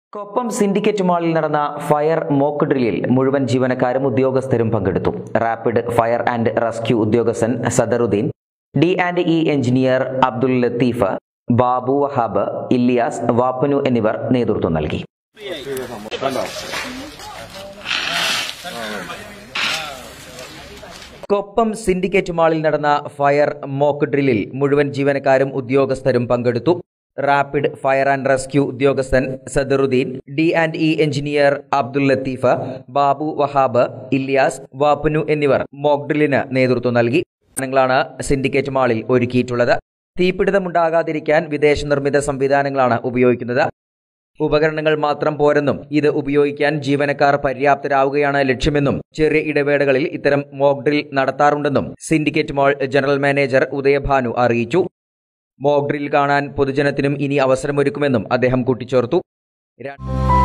Koppam syndicate മാളിൽ നടന്ന fire mock ഡ്രില്ലിൽ മുഴുവൻ ജീവനക്കാരും ഉദ്യോഗസ്ഥരും പങ്കെടുത്തു റാപ്പിഡ് ഫയർ ആൻഡ് റെസ്ക്യൂ ഉദ്യോഗസ്ഥൻ Sadaruddin D and E engineer Abdul Latheef Babu Wahab Illiyas വാപ്പനു എന്നിവർ നേതൃത്വം നൽകി കൊപ്പം സിൻഡിക്കേറ്റ് മാളിൽ നടന്ന ഫയർ മോക്ക് ഡ്രില്ലിൽ മുഴുവൻ ജീവനക്കാരും ഉദ്യോഗസ്ഥരും പങ്കെടുത്തു റാപ്പിഡ് ഫയർ ആൻഡ് റെസ്ക്യൂ ഉദ്യോഗസ്ഥൻ Sadaruddin D and E engineer Abdul Latheef Babu Wahab Iliyas വാപ്പനു എന്നിവർ മോക്ക് ഡ്രില്ലിന് നേതൃത്വം നൽകി ങ്ങളാണ് സിൻഡിക്കേറ്റ് മാളിൽ ഒരുക്കിയിട്ടുള്ളത് തീപിടുത്തമുണ്ടാകാതിരിക്കാൻ വിദേശ നിർമ്മിത സംവിധാനങ്ങളാണ് ഉപയോഗിക്കുന്നത് ഉപകരണങ്ങൾ മാത്രം പോരെന്നും ഇത് ഉപയോഗിക്കാൻ ജീവനക്കാർ പര്യാപ്തരാവുകയാണ് ലക്ഷ്യമെന്നും ചെറിയ ഇടവേളകളിൽ ഇത്തരം മോക്ക് ഡ്രിൽ നടത്താറുണ്ടെന്നും syndicate mall general manager Udayabhanu അറിയിച്ചു മോക്ക് ഡ്രിൽ കാണാൻ പൊതുജനത്തിനും ഇനി അവസരമൊരുക്കുമെന്നും അദ്ദേഹം കൂട്ടിച്ചേർത്തു ര-